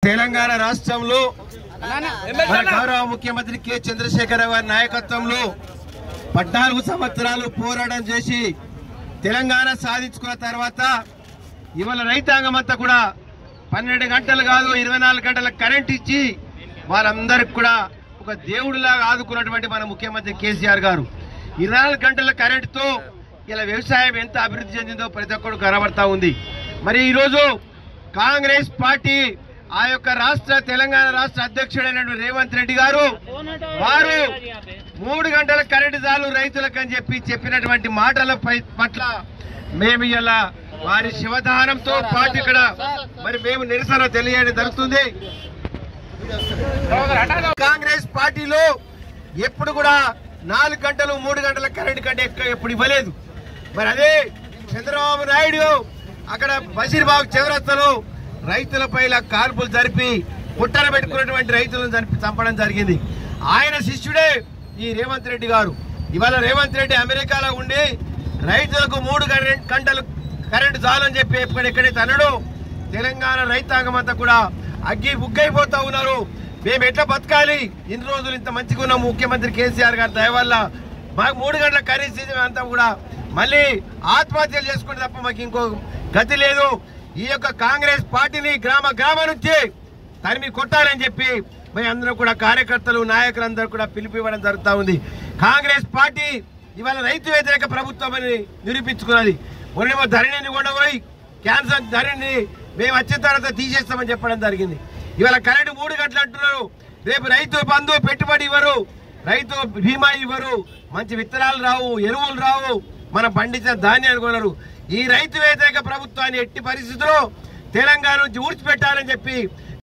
తెలంగాణ రాష్ట్రంలో మన గౌరవ ముఖ్యమంత్రి కె చంద్రశేఖర గారి నాయకత్వంలో పద్నాలుగు సంవత్సరాలు పోరాటం చేసి తెలంగాణ సాధించుకున్న తర్వాత ఇవాళ రైతాంగం అంతా కూడా పన్నెండు గంటలు కాదు ఇరవై నాలుగు గంటల కరెంట్ ఇచ్చి వాళ్ళందరికి కూడా ఒక దేవుడిలాగా ఆదుకున్నటువంటి మన ముఖ్యమంత్రి కేసీఆర్ గారు ఇరవై నాలుగు గంటల కరెంటుతో ఇలా వ్యవసాయం ఎంత అభివృద్ధి చెందిందో ప్రతి ఒక్కరు కనబడతా ఉంది మరి ఈరోజు కాంగ్రెస్ పార్టీ ఆ యొక్క రాష్ట్ర తెలంగాణ రాష్ట్ర అధ్యక్షుడైనటువంటి రేవంత్ రెడ్డి గారు వారు మూడు గంటల కరెంటు చాలు రైతులకు అని చెప్పి చెప్పినటువంటి మాటల పై- పట్ల మేము ఇలా వారి శివదానంతో పాటు ఇక్కడ మరి మేము నిరసన తెలియడం జరుగుతుంది కాంగ్రెస్ పార్టీలో ఎప్పుడు కూడా నాలుగు గంటలు మూడు గంటల కరెంట్ కంటే ఎక్కువ ఎప్పుడు ఇవ్వలేదు మరి అదే చంద్రబాబు నాయుడు అక్కడ బషీర్బాబు చౌరస్తలో రైతులపై ఇలా కాల్పులు జరిపి పుట్టన పెట్టుకున్నటువంటి రైతులను చంపి చంపడం జరిగింది ఆయన శిష్యుడే ఈ రేవంత్ రెడ్డి గారు ఇవాళ రేవంత్ రెడ్డి అమెరికాలో ఉండి రైతులకు మూడు గంట- గంటలు కరెంటు చాలని చెప్పి ఎక్కడెక్కడైతే అన్నాడు తెలంగాణ రైతాంగం అంతా కూడా అగ్గి బుగ్గైపోతా ఉన్నారు మేము ఎట్లా బతకాలి ఇన్ని రోజులు ఇంత మంచిగా ఉన్న ముఖ్యమంత్రి కేసీఆర్ గారి దయ వల్ల మాకు మూడు గంటల కర్రీ సీజన్ అంతా కూడా మళ్ళీ ఆత్మహత్యలు చేసుకుంటే తప్ప మాకు ఇంకో గతి లేదు ఈ యొక్క కాంగ్రెస్ పార్టీని గ్రామ గ్రామం నుంచి తరిమి కొట్టాలని చెప్పి మరి అందరూ కూడా కార్యకర్తలు నాయకులందరూ కూడా పిలుపు ఇవ్వడం జరుగుతూ ఉంది కాంగ్రెస్ పార్టీ ఇవాళ రైతు వ్యతిరేక ప్రభుత్వం అని నిరూపించుకున్నది మొన్నేమో ధరణిని కూడా పోయి క్యాన్సర్ ధరణిని మేము వచ్చిన తర్వాత తీసేస్తామని చెప్పడం జరిగింది ఇవాళ కరెంటు మూడు గంటలు అంటున్నారు రేపు రైతు బంధు పెట్టుబడి ఇవ్వరు రైతు బీమా ఇవ్వరు మంచి విత్తనాలు రావు ఎరువులు రావు మనం పండించిన ధాన్యాన్ని కొనరు ఈ రైతు వ్యతిరేక ప్రభుత్వాన్ని ఎట్టి పరిస్థితుల్లో తెలంగాణ నుంచి ఊడ్చిపెట్టాలని చెప్పి